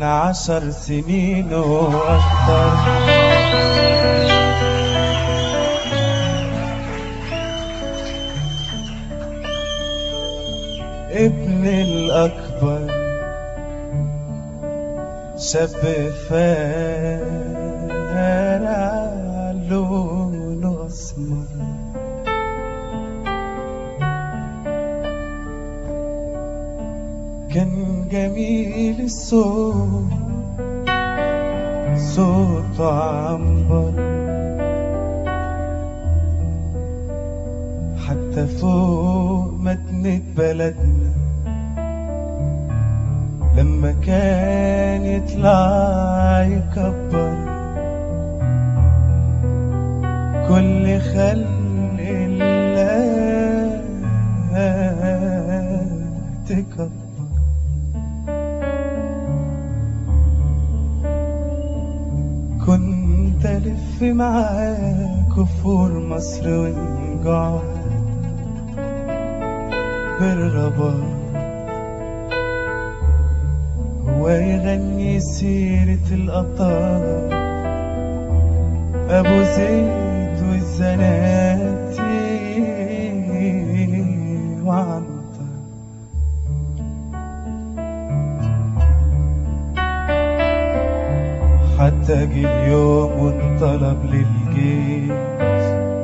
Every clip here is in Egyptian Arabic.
عشر سنين وأكتر ابن الأكبر شاب فارع لونه أسمر كان جميل الصوت صوته عنبر حتى فوق مدنة بلدنا لما كان يطلع يكبر كل خلق الله تكبر كنت ألف معاه كفور مصر ونقعد بالرباط هو يغني سيرة القطار أبو زيد والزناتي وعنتر حتى جه اليوم وانطلب للجيش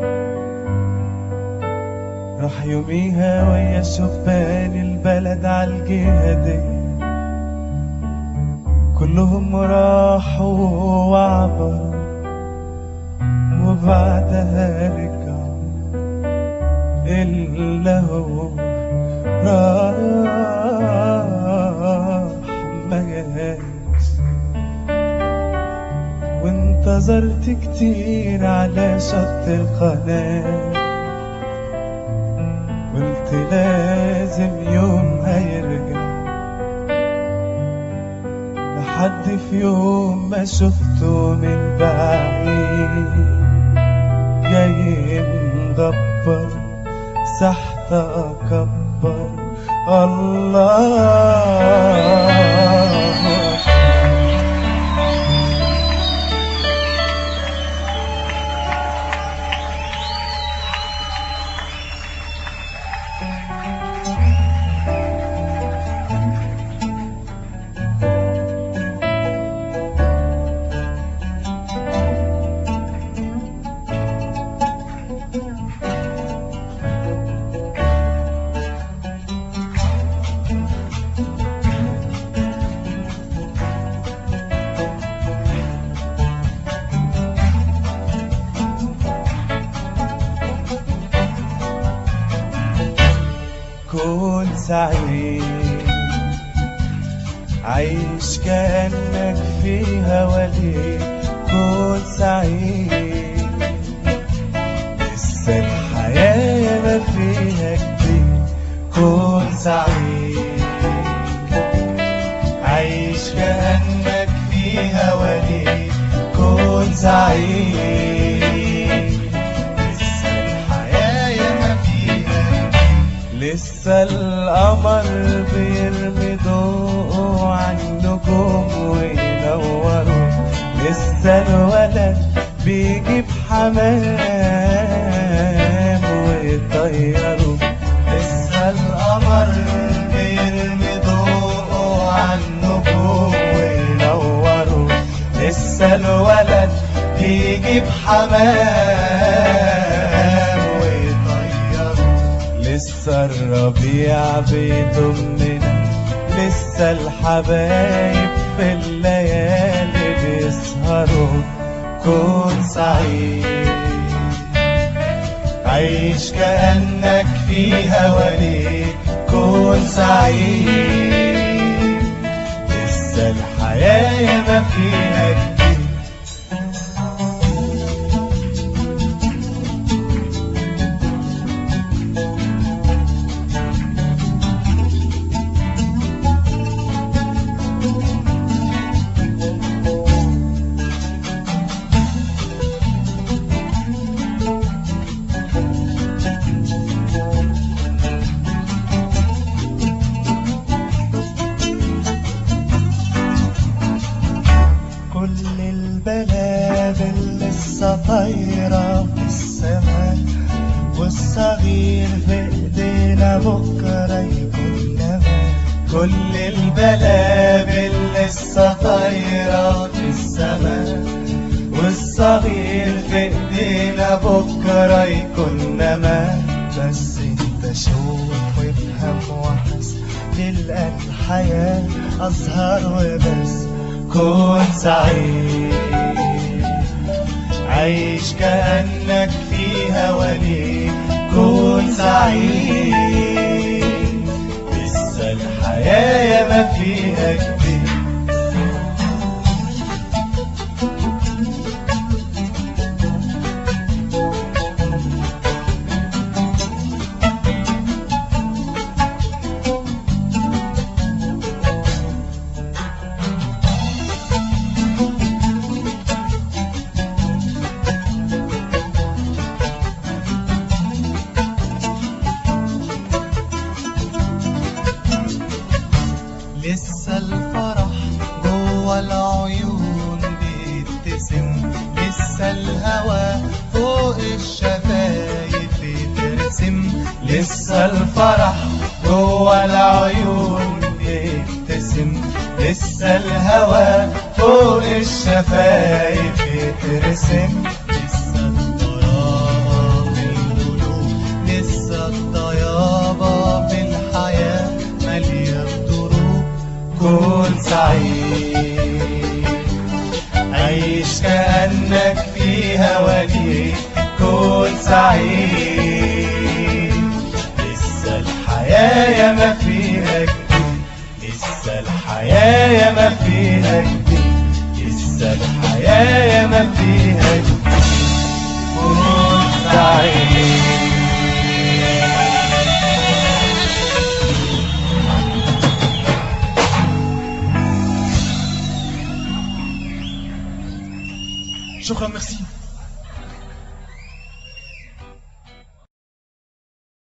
راح يوميها ويا شبان البلد عالجهادية كلهم راحوا وعبروا وبعدها رجعوا إلا هو راح ما جاش وانتظرت كتير على شط القناه قلت لازم يوم هيرجع لحد في يوم ما شفته من بعيد جاي مدبر سحت أكبر الله كون سعيد عيش كأنك فيها وليد كون سعيد لسه الحياة ما فيها كتير كون سعيد عيش كأنك فيها وليد كون سعيد لسه الحياة ما فيها لسه القمر بيرمي ضوءه على النجوم وينوروا لسه الولد بيجيب حمام ويطيروا لسه القمر بيرمي ضوءه على النجوم وينوروا لسه الولد بيجيب حمام ويطيروا لسه الربيع بيضمنا لسه الحبايب في الليالي بيسهروا كون سعيد عيش كأنك فيها وليد كون سعيد لسه الحياة ما فيها كتير البلابل لسه طايرة في السماء والصغير في ايدينا بكرة يكون نما كل البلابل لسه طايرة في السماء والصغير في ايدينا بكرة يكون نما بس انت شوف وافهم واحس تلقى الحياة أزهر وبس كون سعيد عيش كأنك فيها ولي كون سعيد لسه الحياة يا ما فيها كتير لسه الفرح جوه العيون بيبتسم لسه الهوى فوق الشفايف بترسم لسه الفرح جوه العيون بيبتسم لسه الهوى فوق الشفايف بترسم لسه الطيابة في القلوب لسه الطيابة في الحياة مالية الدروب كون سعيد عيش كأنك فيها ولي كون سعيد لسه الحياة يا ما فيها جديد لسه الحياة يا ما فيها جديد لسه الحياة يا ما فيها جديد كون سعيد شكرا ميرسي